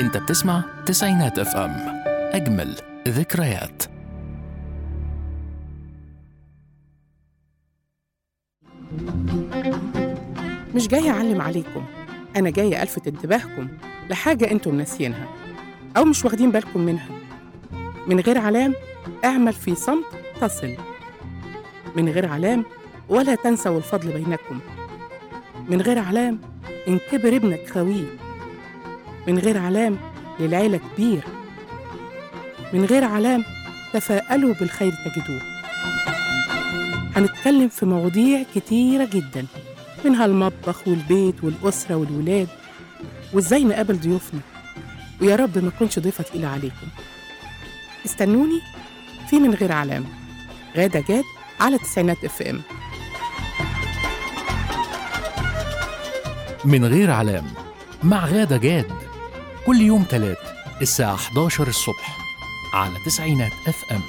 انت بتسمع تسعينات اف ام اجمل ذكريات مش جاية أعلم عليكم أنا جاية ألفت انتباهكم لحاجة أنتم ناسيينها أو مش واخدين بالكم منها من غير علام اعمل في صمت تصل من غير علام ولا تنسوا الفضل بينكم من غير علام إن كبر ابنك خويه من غير علام للعيلة كبير من غير علام تفاءلوا بالخير تجدوه هنتكلم في مواضيع كتيرة جدا منها المطبخ والبيت والأسرة والولاد وإزاي نقابل ضيوفنا ويا رب ما أكونش ضيفة تقيلة عليكم استنوني في من غير علام غادة جاد على تسعينات اف ام من غير علام مع غادة جاد كل يوم تلات الساعة 11 الصبح على تسعينات اف ام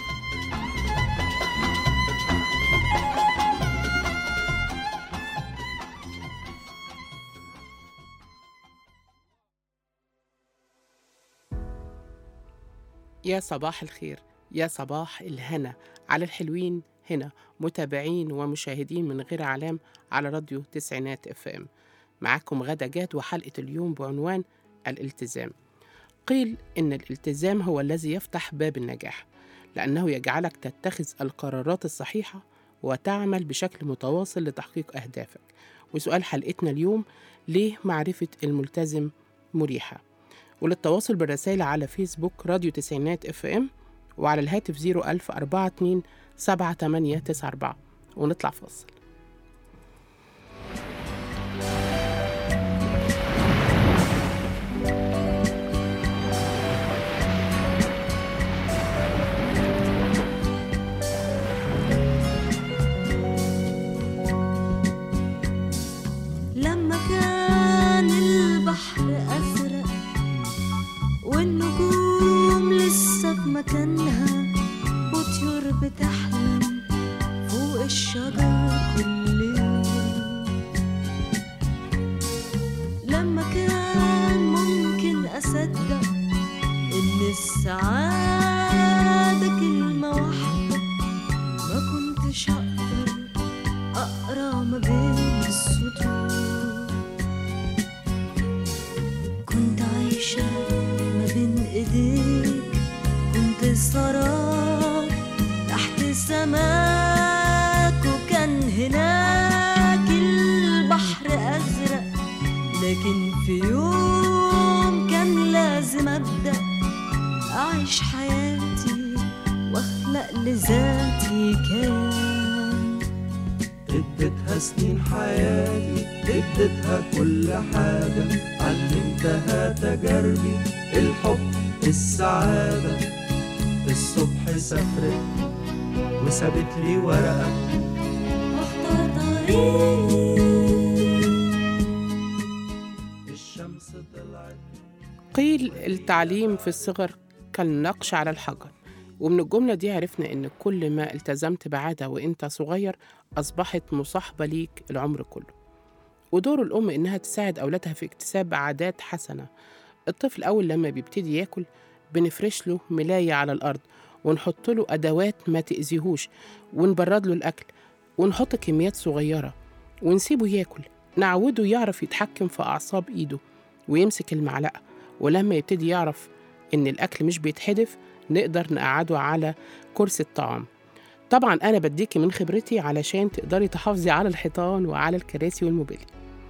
يا صباح الخير يا صباح الهنا على الحلوين هنا متابعين ومشاهدين من غير علام على راديو تسعينات اف ام معاكم غدا جاد وحلقة اليوم بعنوان الالتزام قيل إن الالتزام هو الذي يفتح باب النجاح لأنه يجعلك تتخذ القرارات الصحيحة وتعمل بشكل متواصل لتحقيق أهدافك وسؤال حلقتنا اليوم ليه معرفة الملتزم مريحة وللتواصل بالرسائل على فيسبوك راديو تسعينات اف ام وعلى الهاتف 01042 7894 ونطلع فاصل لما كان البحر أزرق والنجوم لسه في مكانها وطيور بتحلم فوق الشجر كل يوم لما كان ممكن أصدق إن السعادة كلمة واحدة ما كنتش أقدر أقرأ ما بين السطور كنت عايشة ما بين إيديك كنت سراب تحت سماك وكان هناك البحر أزرق لكن في يوم كان لازم أبدأ أعيش حياتي وأخلق لذاتي كيان اديتها سنين حياتي اديتها كل حاجة علمتها تجاربي الحب السعادة الصبح سافرت وسابت لي ورقة واختار طريقي الشمس طلعت قيل التعليم في الصغر كالنقش على الحجر ومن الجملة دي عرفنا إن كل ما التزمت بعادة وإنت صغير أصبحت مصاحبة ليك العمر كله ودور الأم إنها تساعد أولادها في اكتساب عادات حسنة الطفل أول لما بيبتدي ياكل بنفرش له ملاية على الأرض ونحط له أدوات ما تأذيهوش ونبرد له الأكل ونحط كميات صغيرة ونسيبه ياكل نعوده يعرف يتحكم في أعصاب إيده ويمسك المعلقة ولما يبتدي يعرف إن الأكل مش بيتحدف نقدر نقعده على كرسي الطعام طبعا أنا بديكي من خبرتي علشان تقدري تحافظي على الحيطان وعلى الكراسي والموبيليا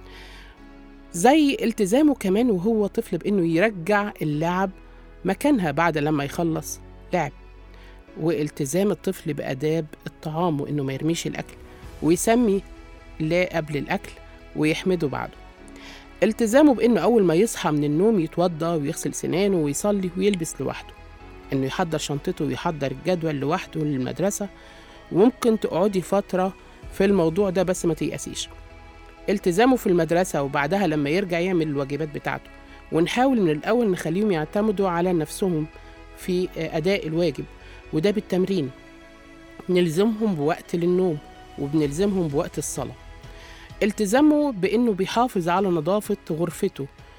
زي التزامه كمان وهو طفل بإنه يرجع اللعب مكانها بعد لما يخلص لعب والتزام الطفل بآداب الطعام وإنه ما يرميش الأكل ويسمي لا قبل الأكل ويحمده بعده التزامه بإنه أول ما يصحى من النوم يتوضى ويغسل سنانه ويصلي ويلبس لوحده إنه يحضر شنطته ويحضر الجدول لوحده للمدرسة وممكن تقعدي فترة في الموضوع ده بس ما تيأسيش التزامه في المدرسة وبعدها لما يرجع يعمل الواجبات بتاعته ونحاول من الأول نخليهم يعتمدوا على نفسهم في أداء الواجب وده بالتمرين نلزمهم بوقت للنوم وبنلزمهم بوقت الصلاة التزامه بإنه بيحافظ على نظافة غرفته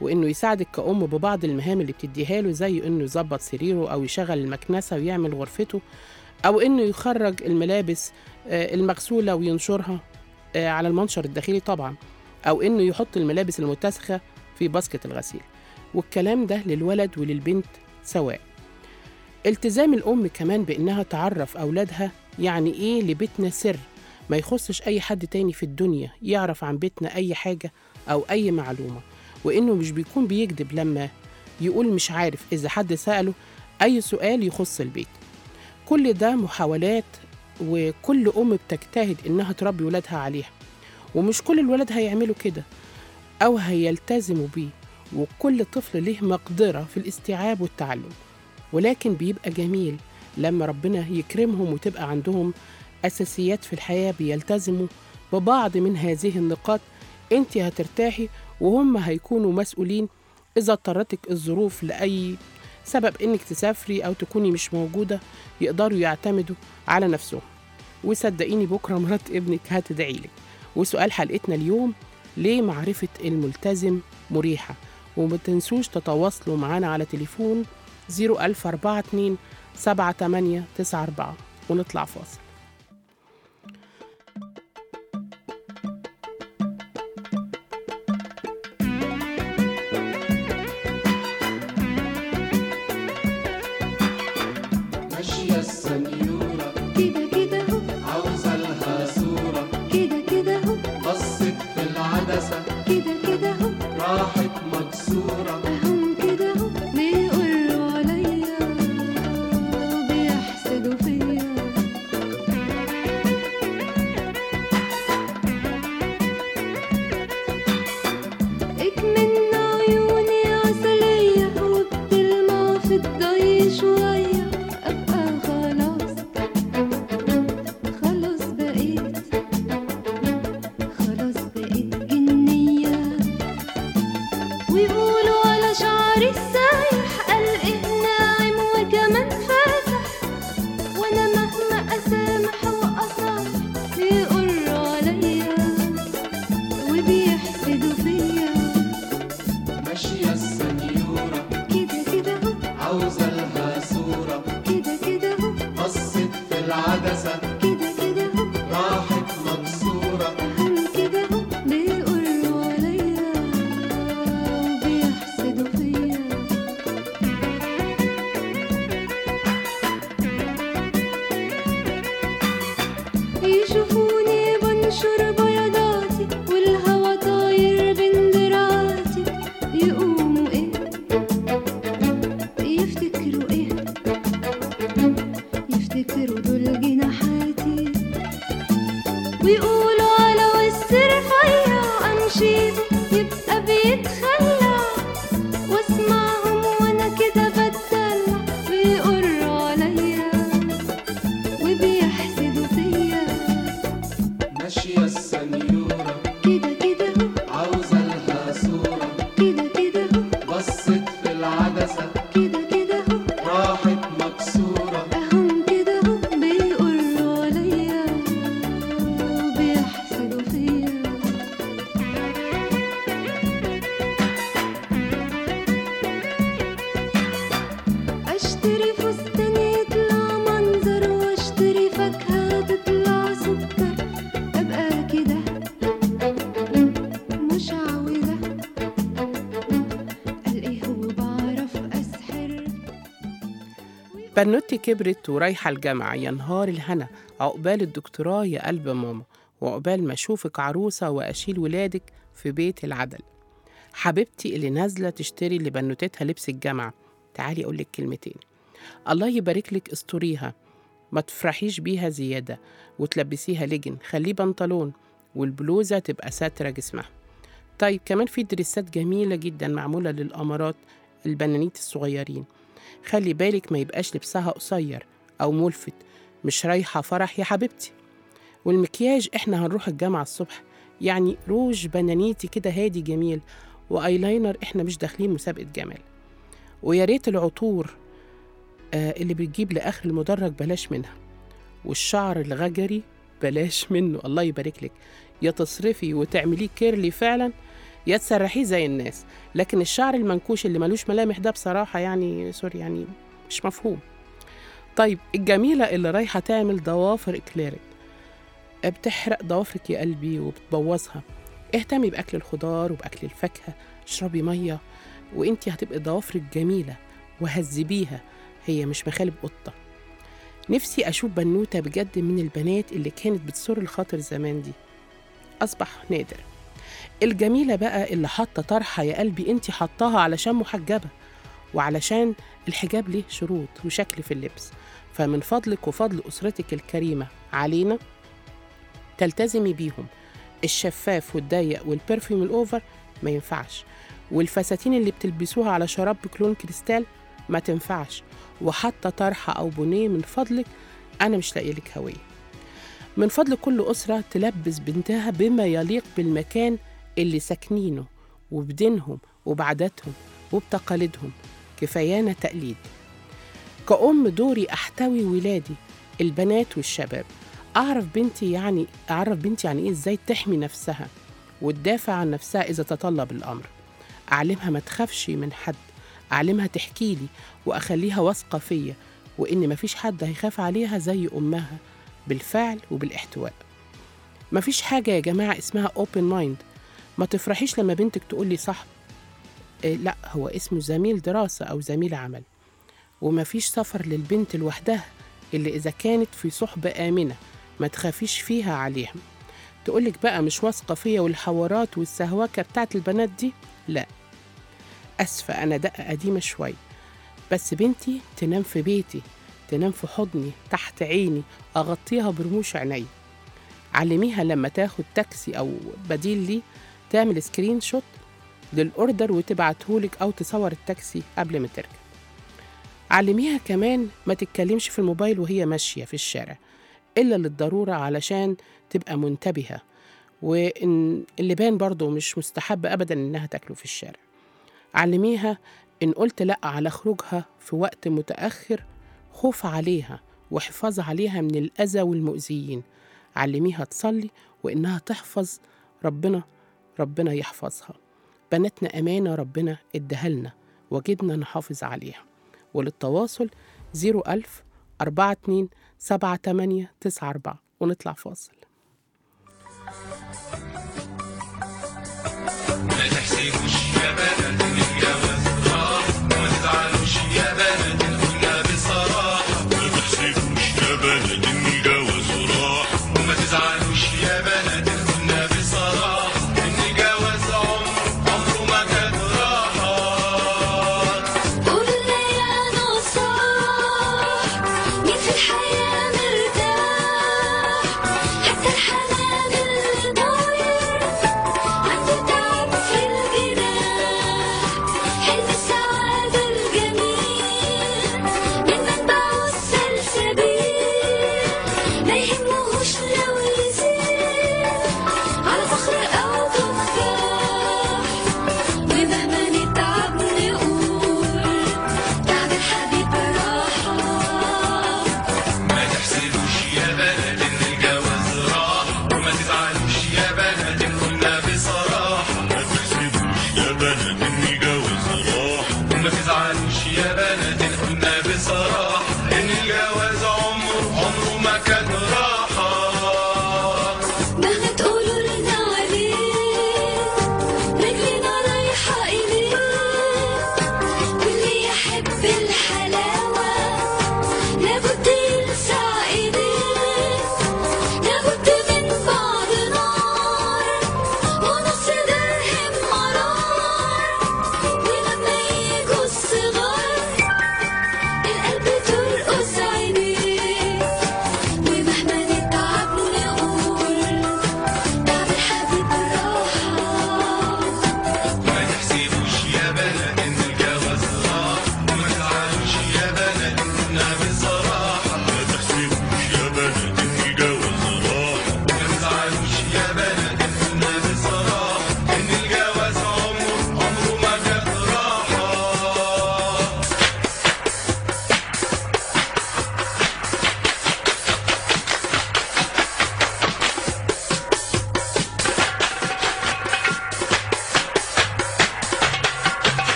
وإنه يساعدك كأم ببعض المهام اللي بتديها له زي إنه يظبط سريره أو يشغل المكنسة ويعمل غرفته أو إنه يخرج الملابس آه، المغسولة وينشرها آه، على المنشر الداخلي طبعا أو إنه يحط الملابس المتسخة في باسكت الغسيل والكلام ده للولد وللبنت سواء التزام الأم كمان بإنها تعرف أولادها يعني إيه لبيتنا سر ما يخصش أي حد تاني في الدنيا يعرف عن بيتنا أي حاجة أو أي معلومة وإنه مش بيكون بيكذب لما يقول مش عارف إذا حد سأله أي سؤال يخص البيت كل ده محاولات وكل أم بتجتهد إنها تربي ولادها عليها ومش كل الولاد هيعملوا كده أو هيلتزموا بيه وكل طفل له مقدرة في الاستيعاب والتعلم ولكن بيبقى جميل لما ربنا يكرمهم وتبقى عندهم أساسيات في الحياة بيلتزموا ببعض من هذه النقاط أنت هترتاحي وهم هيكونوا مسؤولين إذا اضطرتك الظروف لأي سبب إنك تسافري أو تكوني مش موجودة يقدروا يعتمدوا على نفسهم وصدقيني بكرة مرات ابنك هتدعيلك وسؤال حلقتنا اليوم ليه معرفة الملتزم مريحة وما تنسوش تتواصلوا معنا على تليفون 01042 7894 ونطلع فاصل ماشية السنيورة كده كده هو عاوزة لها صورة كده كده هو بصت في العدسة كده كده هو راحت مكسورة أهم كده هو بيقولوا عليا بيحسدوا فيا اكمن عيوني عسلية وبتلمع في الضي شوية أبقى خلاص خلاص بقيت خلاص بقيت جنية ويقولوا على شعري السايح قلقه ناعم وكمان فاتح وانا مهما اسامح واصافح بيقولوا عليا وبيحسدوا فيا ماشية السنيورة كده كده هو عاوزة لها صورة كده كده هو بصت في العدسة كده كده هو راحت مكسورة هم كده هو بيقولوا عليا وبيحسدوا فيا يشوفوني بنشر بياضاتي والهوا طاير بين دراعاتي يقوموا ايه يفتكروا ايه يفتكروا دول جناحاتي ويقولوا على وش رفيع امشي بيه يبقى بيتخلى واسمعهم وانا كده بتدلع بيقروا عليا وبيحسدوا فيا ماشية السنيورة كده كده هو عاوزة لها صورة كده كده هو بصت في العدسة كده كده هو راحت مكسورة أهم كده هو بيقولوا عليا وبيحسدوا فيا اشتري فستان يطلع منظر واشتري فاكهة تطلع سكر ابقى كده مش عاوزة قال ايه هو بعرف اسحر بنوتي كبرت ورايحة الجامعة يا نهار الهنا عقبال الدكتوراه يا قلب ماما وعقبال ما أشوفك عروسة وأشيل ولادك في بيت العدل حبيبتي اللي نازلة تشتري لبنوتتها لبس الجامعة تعالي أقولك كلمتين الله يبارك لك استوريها ما تفرحيش بيها زيادة وتلبسيها لجن خليه بنطلون والبلوزة تبقى ساترة جسمها طيب كمان في دريسات جميلة جدا معمولة للأمارات البنانيت الصغيرين خلي بالك ما يبقاش لبسها قصير أو ملفت مش رايحة فرح يا حبيبتي والمكياج احنا هنروح الجامعة الصبح يعني روج بنانيتي كده هادي جميل وايلاينر احنا مش داخلين مسابقة جمال ويا ريت العطور آه اللي بتجيب لآخر المدرج بلاش منها والشعر الغجري بلاش منه الله يبارك لك يا تصرفي وتعمليه كيرلي فعلا يا تسرحيه زي الناس لكن الشعر المنكوش اللي ملوش ملامح ده بصراحة يعني سوري يعني مش مفهوم طيب الجميلة اللي رايحة تعمل ضوافر إكليريك بتحرق ضوافرك يا قلبي وبتبوظها اهتمي بأكل الخضار وبأكل الفاكهة اشربي مية وانتي هتبقي ضوافرك جميلة وهذبيها هي مش مخالب قطة نفسي أشوف بنوتة بجد من البنات اللي كانت بتسر الخاطر زمان دي أصبح نادر الجميلة بقى اللي حاطة طرحة يا قلبي انتي حطاها علشان محجبة وعلشان الحجاب ليه شروط وشكل في اللبس فمن فضلك وفضل أسرتك الكريمة علينا تلتزمي بيهم الشفاف والضيق والبرفيوم الأوفر ما ينفعش والفساتين اللي بتلبسوها على شراب بكلون كريستال ما تنفعش وحتى طرحة أو بونيه من فضلك أنا مش لاقي لك هوية من فضل كل أسرة تلبس بنتها بما يليق بالمكان اللي ساكنينه وبدينهم وبعاداتهم وبتقاليدهم كفايانا تقليد كأم دوري أحتوي ولادي البنات والشباب أعرف بنتي يعني أعرف بنتي يعني إيه إزاي تحمي نفسها وتدافع عن نفسها إذا تطلب الأمر أعلمها ما تخافش من حد أعلمها تحكي لي وأخليها واثقة فيا وإن مفيش حد هيخاف عليها زي أمها بالفعل وبالاحتواء مفيش حاجة يا جماعة اسمها open mind ما تفرحيش لما بنتك تقول لي صاحب إيه لا هو اسمه زميل دراسة أو زميل عمل ومفيش سفر للبنت لوحدها اللي إذا كانت في صحبة آمنة ما تخافيش فيها عليهم تقولك بقى مش واثقة فيا والحوارات والسهواكة بتاعت البنات دي لا أسفة أنا دقة قديمة شوي بس بنتي تنام في بيتي تنام في حضني تحت عيني أغطيها برموش عيني علميها لما تاخد تاكسي أو بديل لي تعمل سكرين شوت للأوردر وتبعتهولك أو تصور التاكسي قبل ما تركب علميها كمان ما تتكلمش في الموبايل وهي ماشية في الشارع إلا للضرورة علشان تبقى منتبهة وإن اللبان برضو مش مستحب أبدا إنها تاكله في الشارع علميها إن قلت لأ على خروجها في وقت متأخر خوف عليها وحفاظ عليها من الأذى والمؤذيين علميها تصلي وإنها تحفظ ربنا ربنا يحفظها بناتنا أمانة ربنا ادهلنا واجبنا نحافظ عليها وللتواصل 01000 42 78 94 ونطلع فاصل ما تحسبوش يا بنات الجواز راح وما تزعلوش يا بنات الدنيا بصراحة ما تحسبوش يا بنات الجواز راح وما تزعلوش يا بنات الدنيا بصراحة إن الجواز عمر عمره ما كان راحة قولنا يا نصاح مين في الحياة مرتاح حتى الحنان الضايع عنده تعب في الجنان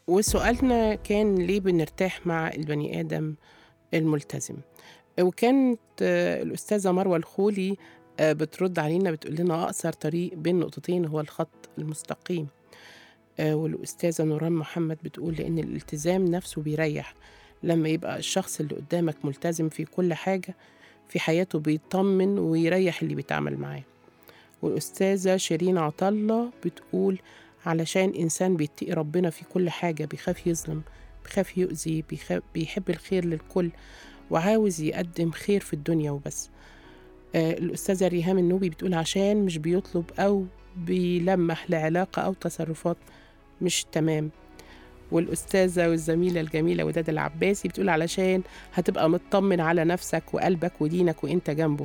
وسؤالنا كان ليه بنرتاح مع البني آدم الملتزم وكانت آه، الأستاذة مروة الخولي آه، بترد علينا بتقول لنا أقصر طريق بين نقطتين هو الخط المستقيم آه، والأستاذة نوران محمد بتقول لأن الالتزام نفسه بيريح لما يبقى الشخص اللي قدامك ملتزم في كل حاجة في حياته بيطمن ويريح اللي بيتعامل معاه والأستاذة شيرين عطلة بتقول علشان إنسان بيتقي ربنا في كل حاجة بيخاف يظلم بيخاف يؤذي بيخاف بيحب الخير للكل وعاوز يقدم خير في الدنيا وبس آه الأستاذة ريهام النوبي بتقول عشان مش بيطلب أو بيلمح لعلاقة أو تصرفات مش تمام والأستاذة والزميلة الجميلة وداد العباسي بتقول علشان هتبقى مطمن على نفسك وقلبك ودينك وإنت جنبه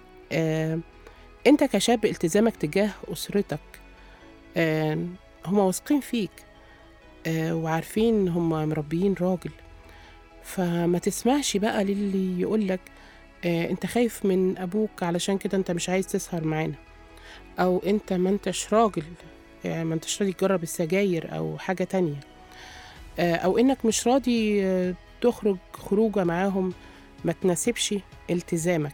آه أنت كشاب التزامك تجاه أسرتك آه هما واثقين فيك آه وعارفين هما مربيين راجل فما تسمعش بقى للي يقولك آه انت خايف من ابوك علشان كده انت مش عايز تسهر معانا او انت ما انتش راجل يعني ما انتش راضي تجرب السجاير او حاجة تانية آه او انك مش راضي آه، تخرج خروجة معاهم ما تناسبش التزامك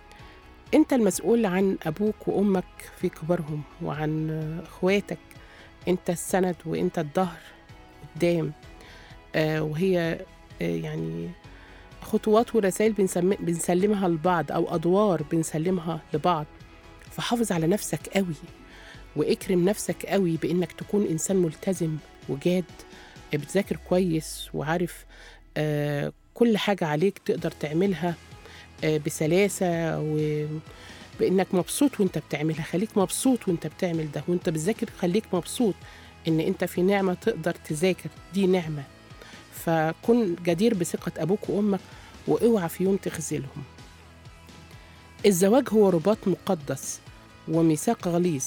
انت المسؤول عن ابوك وامك في كبرهم وعن آه، اخواتك انت السند وانت الظهر قدام آه وهي آه يعني خطوات ورسائل بنسم... بنسلمها لبعض او ادوار بنسلمها لبعض فحافظ على نفسك قوي واكرم نفسك قوي بانك تكون انسان ملتزم وجاد آه، بتذاكر كويس وعارف آه كل حاجة عليك تقدر تعملها آه بسلاسة وبإنك مبسوط وانت بتعملها خليك مبسوط وانت بتعمل ده وانت بتذاكر خليك مبسوط ان انت في نعمة تقدر تذاكر دي نعمة فكن جدير بثقة أبوك وأمك واوعى في يوم تخذلهم الزواج هو رباط مقدس وميثاق غليظ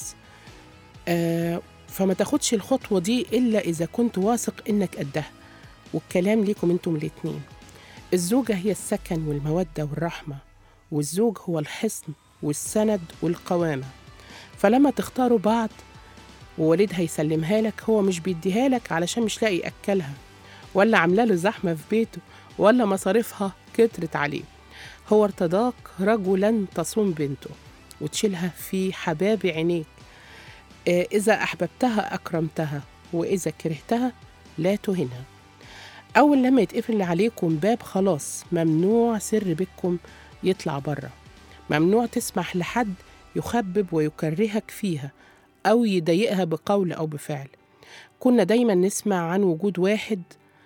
آه فما تاخدش الخطوة دي إلا إذا كنت واثق إنك قدها والكلام ليكم انتم الاتنين الزوجة هي السكن والمودة والرحمة والزوج هو الحصن والسند والقوامة فلما تختاروا بعض ووالدها يسلمها لك هو مش بيديها لك علشان مش لاقي يأكلها ولا عامله له زحمة في بيته ولا مصاريفها كترت عليه هو ارتضاك رجلا تصوم بنته وتشيلها في حباب عينيك آه، إذا أحببتها أكرمتها وإذا كرهتها لا تهنها أول لما يتقفل عليكم باب خلاص ممنوع سر بينكم يطلع بره ممنوع تسمح لحد يخبب ويكرهك فيها أو يضايقها بقول أو بفعل كنا دايما نسمع عن وجود واحد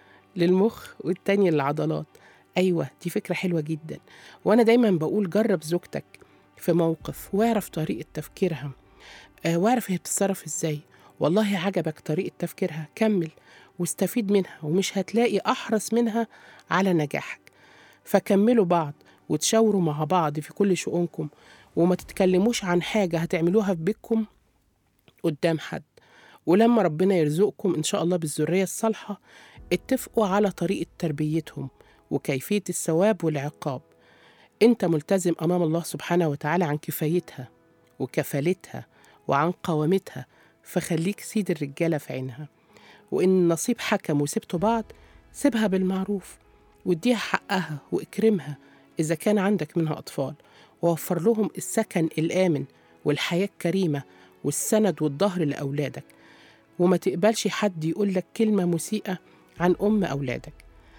للمخ والتاني للعضلات أيوة دي فكرة حلوة جدا وأنا دايما بقول جرب زوجتك في موقف واعرف طريقة تفكيرها آه، واعرف هي بتتصرف ازاي والله عجبك طريقة تفكيرها كمل واستفيد منها ومش هتلاقي أحرص منها على نجاحك فكملوا بعض وتشاوروا مع بعض في كل شؤونكم وما تتكلموش عن حاجة هتعملوها في بيتكم قدام حد ولما ربنا يرزقكم إن شاء الله بالذرية الصالحة اتفقوا على طريقة تربيتهم وكيفية الثواب والعقاب أنت ملتزم أمام الله سبحانه وتعالى عن كفايتها وكفالتها وعن قوامتها فخليك سيد الرجالة في عينها وإن النصيب حكم وسبتوا بعض سيبها بالمعروف واديها حقها واكرمها إذا كان عندك منها أطفال ووفر لهم السكن الآمن والحياة الكريمة والسند والظهر لأولادك وما تقبلش حد يقول لك كلمة مسيئة عن أم أولادك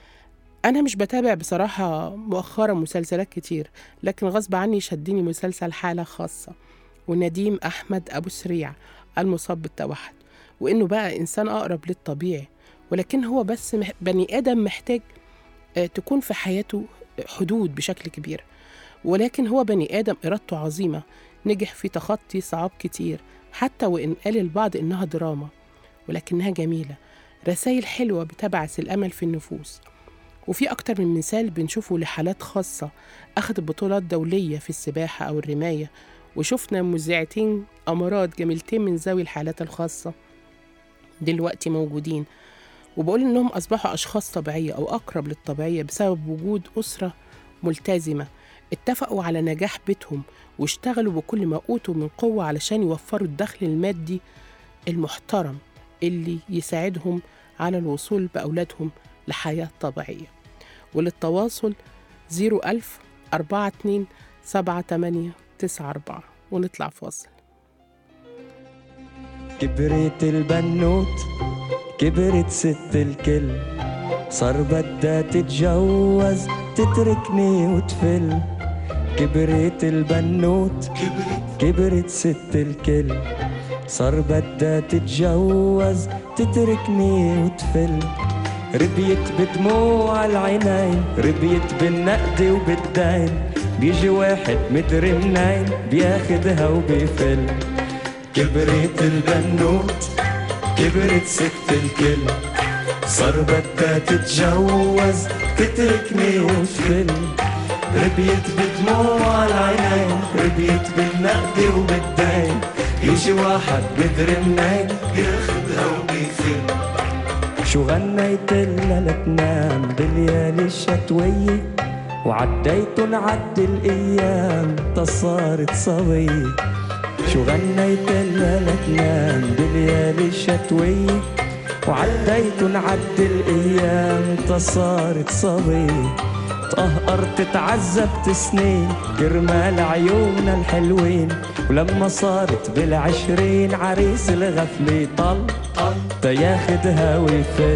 أنا مش بتابع بصراحة مؤخرا مسلسلات كتير لكن غصب عني شدني مسلسل حالة خاصة ونديم أحمد أبو سريع المصاب بالتوحد وإنه بقى إنسان أقرب للطبيعي ولكن هو بس مح- بني آدم محتاج آه، تكون في حياته حدود بشكل كبير ولكن هو بني آدم إرادته عظيمة نجح في تخطي صعاب كتير حتى وإن قال البعض إنها دراما ولكنها جميلة رسائل حلوة بتبعث الأمل في النفوس وفي أكتر من مثال بنشوفه لحالات خاصة أخذت بطولات دولية في السباحة أو الرماية وشفنا مذيعتين أمارات جميلتين من ذوي الحالات الخاصة دلوقتي موجودين وبقول إنهم أصبحوا أشخاص طبيعية أو أقرب للطبيعية بسبب وجود أسرة ملتزمة اتفقوا على نجاح بيتهم واشتغلوا بكل ما أوتوا من قوة علشان يوفروا الدخل المادي المحترم اللي يساعدهم على الوصول بأولادهم لحياة طبيعية وللتواصل 01000 42 78 94 ونطلع فاصل كبرت البنوت كبرت ست الكل صار بدها تتجوز تتركني وتفل كبرت البنوت كبرت ست الكل صار بدها تتجوز تتركني وتفل ربيت بدموع العينين ربيت بالنقد وبالدين بيجي واحد مدري منين بياخدها وبيفل كبرت البنوت كبرت ست الكل صار بدها تتجوز تتركني وتفل ربيت بدموع العينين ربيت بالنقد وبالدين يجي واحد بدري منين ياخدها وبيفل شو غنيت لها لتنام بالليالي الشتوية وعديتن عد الأيام تصارت صبية شو غنيت لها لتنام بالليالي الشتوية وعديتن عد الأيام تصارت صبية تقهقر تتعذبت سنين كرمال عيونها الحلوين ولما صارت بالعشرين عريس الغفلة طل تياخدها ويفل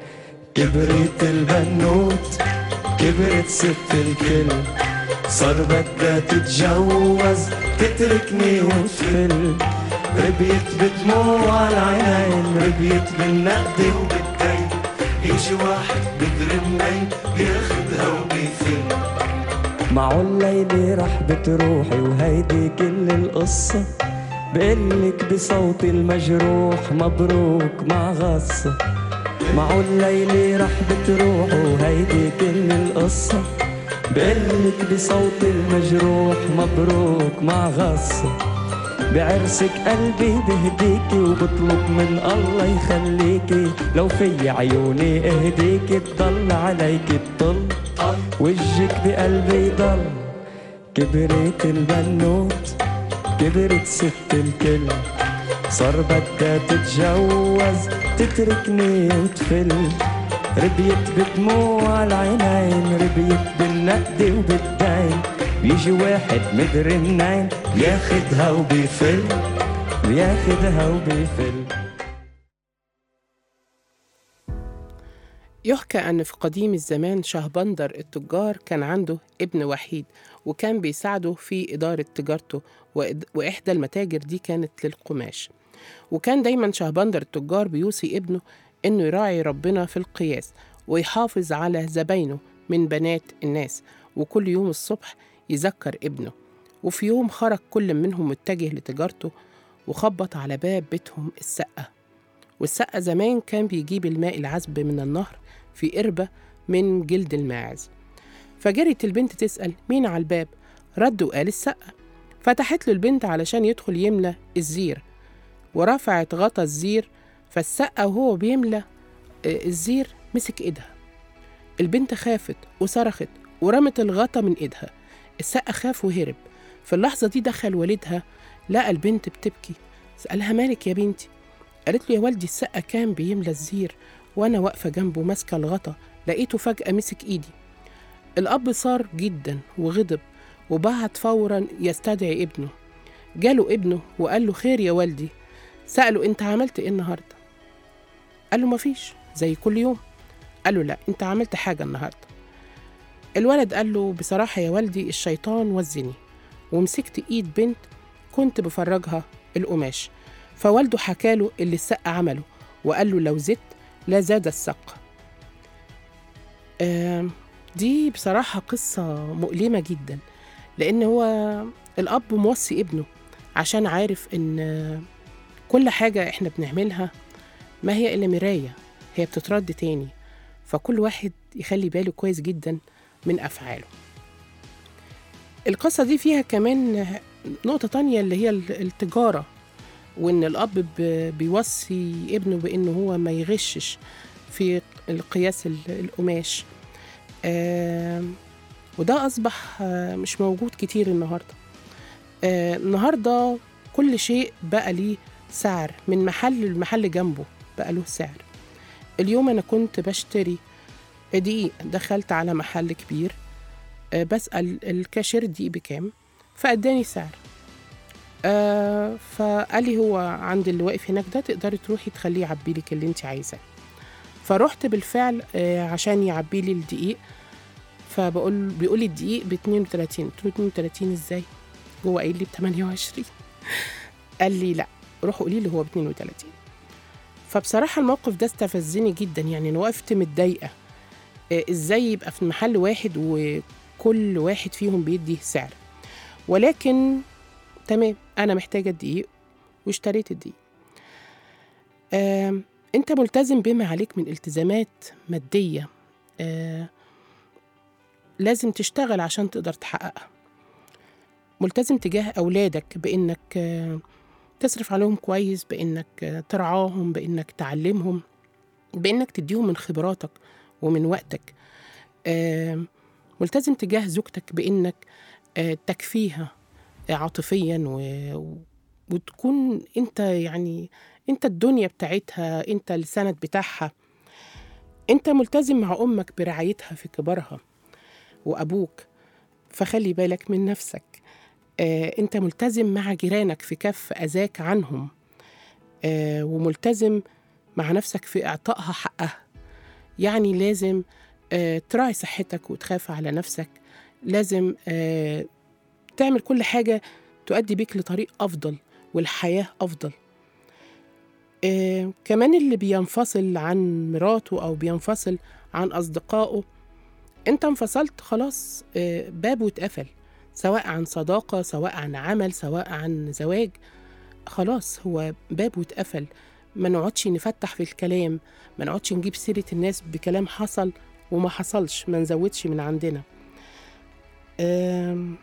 كبرت البنوت كبرت ست الكل صار بدها تتجوز تتركني وتفل ربيت بدموع العينين ربيت بالنقد وبالدين يجي واحد بدري منين بياخدها وبيفل معه الليلة رح بتروحي وهيدي كل القصة بقلك بصوتي المجروح مبروك مع غصة معه الليلة رح بتروح وهيدي كل القصة بقلك بصوتي المجروح مبروك مع غصة بعرسك قلبي بهديكي وبطلب من الله يخليكي لو في عيوني اهديكي تضل عليكي تطل وجهك بقلبي ضل كبرت البنوت كبرت ست الكل صار بدها تتجوز تتركني وتفل ربيت بدموع العينين ربيت بالنقد وبالدين بيجي واحد مدري منين بياخدها وبيفل بياخدها وبيفل يحكى أن في قديم الزمان شهبندر التجار كان عنده ابن وحيد وكان بيساعده في إدارة تجارته وإد- وإحدى المتاجر دي كانت للقماش وكان دايما شهبندر التجار بيوصي ابنه إنه يراعي ربنا في القياس ويحافظ على زباينه من بنات الناس وكل يوم الصبح يذكر ابنه وفي يوم خرج كل منهم متجه لتجارته وخبط على باب بيتهم السقة والسقة زمان كان بيجيب الماء العذب من النهر في قربة من جلد الماعز فجرت البنت تسأل مين على الباب رد وقال السقة فتحت له البنت علشان يدخل يملى الزير ورفعت غطا الزير فالسقة وهو بيملى آه، الزير مسك ايدها البنت خافت وصرخت ورمت الغطا من ايدها السقة خاف وهرب في اللحظة دي دخل والدها لقى البنت بتبكي سألها مالك يا بنتي قالت له يا والدي السقة كان بيملى الزير وأنا واقفة جنبه ماسكة الغطا لقيته فجأة مسك إيدي الأب صار جدا وغضب وبعت فورا يستدعي ابنه جاله ابنه وقال له خير يا والدي سأله أنت عملت إيه النهاردة قال له مفيش زي كل يوم قال له لا أنت عملت حاجة النهاردة الولد قال له بصراحة يا والدي الشيطان وزني ومسكت إيد بنت كنت بفرجها القماش فوالده حكاله اللي السق عمله وقال له لو زدت لا زاد السق آم، دي بصراحة قصة مؤلمة جدا لأن هو الأب موصي ابنه عشان عارف إن كل حاجة إحنا بنعملها ما هي إلا مراية هي بتترد تاني فكل واحد يخلي باله كويس جدا من أفعاله القصة دي فيها كمان نقطة تانية اللي هي التجارة وإن الأب ب- بيوصي ابنه بإنه هو ما يغشش في القياس ال- القماش آم، وده أصبح آه، مش موجود كتير النهاردة آه، النهاردة كل شيء بقى ليه سعر من محل لمحل جنبه بقى له سعر اليوم أنا كنت بشتري دقيق دخلت على محل كبير آه، بسأل الكاشير دقيق بكام فأداني سعر آه فقال لي هو عند اللي واقف هناك ده تقدري تروحي تخليه يعبي لك اللي انت عايزاه فرحت بالفعل آه عشان يعبي لي الدقيق فبقول بيقول لي الدقيق ب 32 قلت له 32 ازاي هو قايل لي ب 28 قال لي لا روح قولي له هو ب 32 فبصراحة الموقف ده استفزني جدا يعني أنا وقفت متضايقة آه، إزاي يبقى في محل واحد وكل واحد فيهم بيدي سعر ولكن تمام أنا محتاجة الدقيق واشتريت الدقيق آم، أنت ملتزم بما عليك من التزامات مادية آه، لازم تشتغل عشان تقدر تحققها ملتزم تجاه أولادك بإنك آه، تصرف عليهم كويس بإنك آه، ترعاهم بإنك تعلمهم بإنك تديهم من خبراتك ومن وقتك آم، ملتزم تجاه زوجتك بإنك آه، تكفيها آه، عاطفيا و... وتكون انت يعني انت الدنيا بتاعتها انت السند بتاعها انت ملتزم مع امك برعايتها في كبرها وابوك فخلي بالك من نفسك آه، انت ملتزم مع جيرانك في كف اذاك عنهم آه، وملتزم مع نفسك في اعطائها حقها يعني لازم آه، تراعي صحتك وتخاف على نفسك لازم آه، تعمل كل حاجة تؤدي بيك لطريق أفضل والحياة أفضل آه، كمان اللي بينفصل عن مراته أو بينفصل عن أصدقائه أنت انفصلت خلاص آه، بابه اتقفل سواء عن صداقة سواء عن عمل سواء عن زواج خلاص هو بابه اتقفل ما نقعدش نفتح في الكلام ما نقعدش نجيب سيرة الناس بكلام حصل وما حصلش ما نزودش من عندنا آم،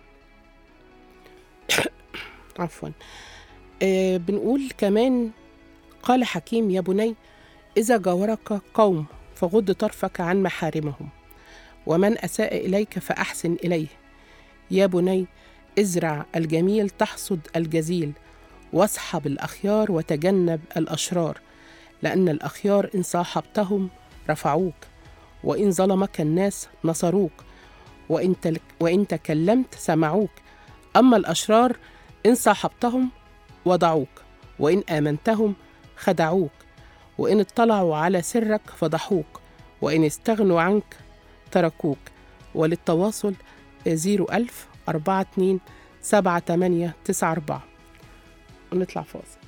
عفوا آه بنقول كمان قال حكيم يا بني إذا جاورك قوم فغض طرفك عن محارمهم ومن أساء إليك فأحسن إليه يا بني ازرع الجميل تحصد الجزيل واصحب الأخيار وتجنب الأشرار لأن الأخيار إن صاحبتهم رفعوك وإن ظلمك الناس نصروك وإن, تل... وإن تكلمت سمعوك أما الأشرار إن صاحبتهم وضعوك وإن آمنتهم خدعوك وإن اطلعوا على سرك فضحوك وإن استغنوا عنك تركوك وللتواصل 01000 42 78 94 ونطلع فاصل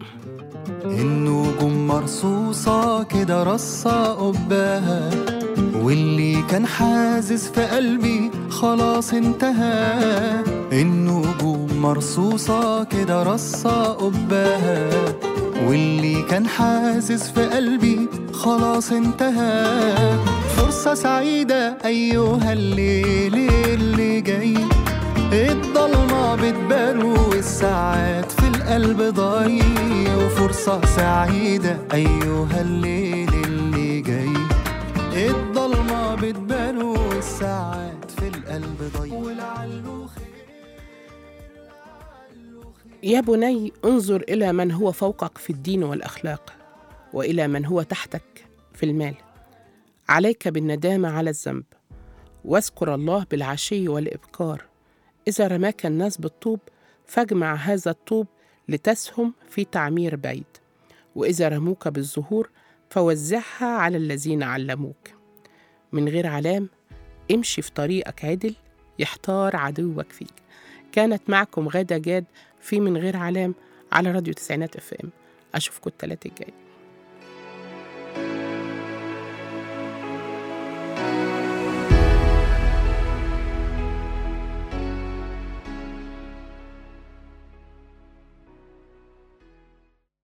النجوم مرصوصة كده رصة قباها واللي كان حازز في قلبي خلاص انتهى النجوم مرصوصة كده رصة قباها واللي كان حازز في قلبي خلاص انتهى فرصة سعيدة أيها الليل اللي جاي الضلمة بتبان والساعات في القلب ضايع وفرصة سعيدة أيها الليل اللي جاي الضلمة بتبان والساعات في القلب ضايع ولعله خير يا بني انظر إلى من هو فوقك في الدين والأخلاق وإلى من هو تحتك في المال عليك بالندامة على الذنب واذكر الله بالعشي والإبكار إذا رماك الناس بالطوب فاجمع هذا الطوب لتسهم في تعمير بيت وإذا رموك بالزهور فوزعها على الذين علموك من غير علام امشي في طريقك عدل يحتار عدوك فيك كانت معكم غادة جاد في من غير علام على راديو تسعينات اف ام اشوفكم التلاتة الجاي